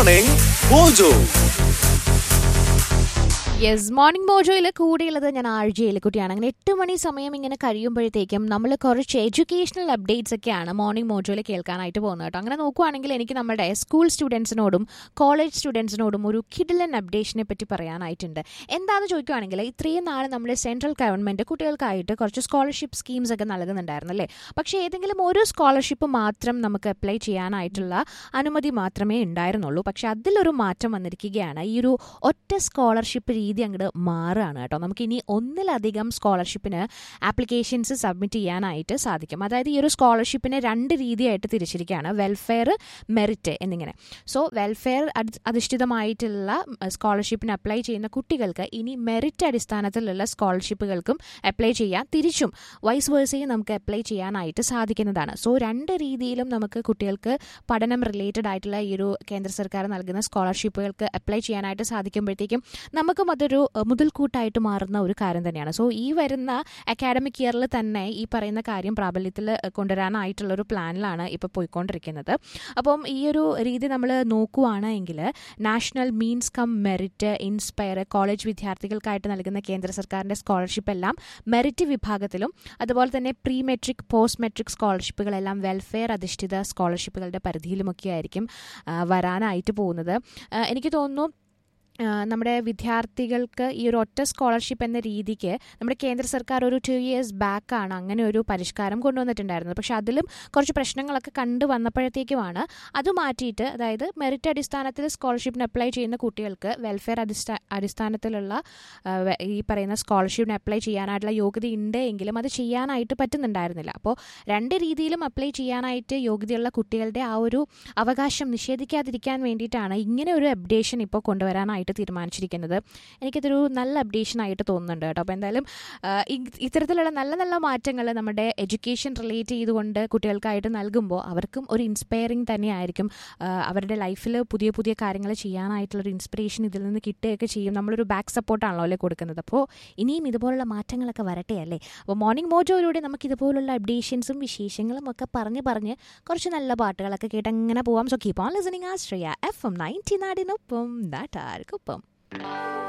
morning mojo yes morning മോജോയിൽ കൂടിയുള്ളത് ഞാൻ ആഴ്ചയിൽ കുട്ടിയാണ് അങ്ങനെ എട്ട് മണി സമയം ഇങ്ങനെ കഴിയുമ്പോഴത്തേക്കും നമ്മൾ കുറച്ച് എഡ്യൂക്കേഷണൽ അപ്ഡേറ്റ്സ് ഒക്കെയാണ് മോർണിംഗ് മോജോയിൽ കേൾക്കാനായിട്ട് പോകുന്നത് കേട്ടോ അങ്ങനെ നോക്കുവാണെങ്കിൽ എനിക്ക് നമ്മുടെ സ്കൂൾ സ്റ്റുഡൻസിനോടും കോളേജ് സ്റ്റുഡൻസിനോടും ഒരു കിഡിലൻ അപ്ഡേഷനെ പറ്റി പറയാനായിട്ടുണ്ട് എന്താണെന്ന് ചോദിക്കുവാണെങ്കിൽ ഇത്രയും നാൾ നമ്മുടെ സെൻട്രൽ ഗവൺമെൻറ് കുട്ടികൾക്കായിട്ട് കുറച്ച് സ്കോളർഷിപ്പ് സ്കീംസ് ഒക്കെ നൽകുന്നുണ്ടായിരുന്നു അല്ലേ പക്ഷേ ഏതെങ്കിലും ഒരു സ്കോളർഷിപ്പ് മാത്രം നമുക്ക് അപ്ലൈ ചെയ്യാനായിട്ടുള്ള അനുമതി മാത്രമേ ഉണ്ടായിരുന്നുള്ളൂ പക്ഷെ അതിലൊരു മാറ്റം വന്നിരിക്കുകയാണ് ഈ ഒരു ഒറ്റ സ്കോളർഷിപ്പ് രീതി അങ്ങോട്ട് മാറുകയാണ് കേട്ടോ നമുക്ക് ഇനി ഒന്നിലധികം സ്കോളർഷിപ്പിന് ആപ്ലിക്കേഷൻസ് സബ്മിറ്റ് ചെയ്യാനായിട്ട് സാധിക്കും അതായത് ഈ ഒരു സ്കോളർഷിപ്പിനെ രണ്ട് രീതിയായിട്ട് തിരിച്ചിരിക്കുകയാണ് വെൽഫെയർ മെറിറ്റ് എന്നിങ്ങനെ സോ വെൽഫെയർ അധിഷ്ഠിതമായിട്ടുള്ള സ്കോളർഷിപ്പിന് അപ്ലൈ ചെയ്യുന്ന കുട്ടികൾക്ക് ഇനി മെറിറ്റ് അടിസ്ഥാനത്തിലുള്ള സ്കോളർഷിപ്പുകൾക്കും അപ്ലൈ ചെയ്യാം തിരിച്ചും വൈസ് വേഴ്സയും നമുക്ക് അപ്ലൈ ചെയ്യാനായിട്ട് സാധിക്കുന്നതാണ് സോ രണ്ട് രീതിയിലും നമുക്ക് കുട്ടികൾക്ക് പഠനം റിലേറ്റഡ് ആയിട്ടുള്ള ഈ ഒരു കേന്ദ്ര സർക്കാർ നൽകുന്ന സ്കോളർഷിപ്പുകൾക്ക് അപ്ലൈ ചെയ്യാനായിട്ട് സാധിക്കുമ്പോഴത്തേക്കും നമുക്കും അതൊരു അഹ്, മുതൽക്കൂട്ടായിട്ട് മാറുന്ന ഒരു കാര്യം തന്നെയാണ് സോ ഈ വരുന്ന അക്കാഡമിക് ഇയറിൽ തന്നെ ഈ പറയുന്ന കാര്യം പ്രാബല്യത്തിൽ കൊണ്ടുവരാനായിട്ടുള്ള ഒരു പ്ലാനിലാണ് ഇപ്പോൾ പോയിക്കൊണ്ടിരിക്കുന്നത് അപ്പം ഈ ഒരു രീതി നമ്മൾ നോക്കുവാണെങ്കിൽ national means cum merit inspire college വിദ്യാർത്ഥികൾക്കായിട്ട് നൽകുന്ന കേന്ദ്ര സർക്കാരിൻ്റെ സ്കോളർഷിപ്പ് എല്ലാം മെറിറ്റ് വിഭാഗത്തിലും അതുപോലെ തന്നെ പ്രീ മെട്രിക് പോസ്റ്റ് മെട്രിക് സ്കോളർഷിപ്പുകളെല്ലാം വെൽഫെയർ അധിഷ്ഠിത സ്കോളർഷിപ്പുകളുടെ പരിധിയിലുമൊക്കെ ആയിരിക്കും ആ, വരാനായിട്ട് പോകുന്നത് ആ, എനിക്ക് തോന്നുന്നു ആ, നമ്മുടെ വിദ്യാർത്ഥികൾക്ക് ഈ ഒരു ഒറ്റ സ്കോളർഷിപ്പ് എന്ന രീതിക്ക് നമ്മുടെ കേന്ദ്ര സർക്കാർ ഒരു ടു ഇയേഴ്സ് ബാക്കാണ് അങ്ങനെ ഒരു പരിഷ്കാരം കൊണ്ടുവന്നിട്ടുണ്ടായിരുന്നത് പക്ഷെ അതിലും കുറച്ച് പ്രശ്നങ്ങളൊക്കെ കണ്ടു വന്നപ്പോഴത്തേക്കുമാണ് അത് മാറ്റിയിട്ട് അതായത് മെറിറ്റ് അടിസ്ഥാനത്തിൽ സ്കോളർഷിപ്പിന് അപ്ലൈ ചെയ്യുന്ന കുട്ടികൾക്ക് വെൽഫെയർ അടിസ്ഥാ അടിസ്ഥാനത്തിലുള്ള ആ, വെ- ഈ പറയുന്ന സ്കോളർഷിപ്പിന് അപ്ലൈ ചെയ്യാനായിട്ടുള്ള യോഗ്യത ഉണ്ട് എങ്കിലും അത് ചെയ്യാനായിട്ട് പറ്റുന്നുണ്ടായിരുന്നില്ല അപ്പോൾ രണ്ട് രീതിയിലും അപ്ലൈ ചെയ്യാനായിട്ട് യോഗ്യതയുള്ള കുട്ടികളുടെ ആ ഒരു അവകാശം നിഷേധിക്കാതിരിക്കാൻ വേണ്ടിയിട്ടാണ് ഇങ്ങനെ ഒരു അപ്ഡേഷൻ ഇപ്പോൾ കൊണ്ടുവരാനായിട്ട് തീരുമാനിച്ചിരിക്കുന്നത് എനിക്കതൊരു നല്ല അപ്ഡേഷൻ ആയിട്ട് തോന്നുന്നുണ്ട് കേട്ടോ അപ്പോൾ എന്തായാലും ആ, ഇ- ഇത്തരത്തിലുള്ള നല്ല നല്ല മാറ്റങ്ങൾ നമ്മുടെ എഡ്യൂക്കേഷൻ റിലേറ്റ് ചെയ്തുകൊണ്ട് കുട്ടികൾക്കായിട്ട് നൽകുമ്പോൾ അവർക്കും ഒരു ഇൻസ്പയറിങ് തന്നെയായിരിക്കും ആ, അവരുടെ ലൈഫിൽ പുതിയ പുതിയ കാര്യങ്ങൾ ചെയ്യാനായിട്ടുള്ളൊരു ഇൻസ്പിറേഷൻ ഇതിൽ നിന്ന് കിട്ടുകയൊക്കെ ചെയ്യും നമ്മളൊരു ബാക്ക് സപ്പോർട്ടാണല്ലോ അല്ലേ കൊടുക്കുന്നത് അപ്പോൾ ഇനിയും ഇതുപോലുള്ള മാറ്റങ്ങളൊക്കെ വരട്ടെ അല്ലേ അപ്പോൾ മോർണിംഗ് മോജോയിലൂടെ നമുക്ക് ഇതുപോലുള്ള അപ്ഡേഷൻസും വിശേഷങ്ങളും ഒക്കെ പറഞ്ഞ് പറഞ്ഞ് കുറച്ച് നല്ല പാട്ടുകളൊക്കെ കേട്ട് അങ്ങനെ പോവാം so keep on listening Ashraya F M ninety നാടിനൊപ്പം നാട്ടാർക്കൊപ്പം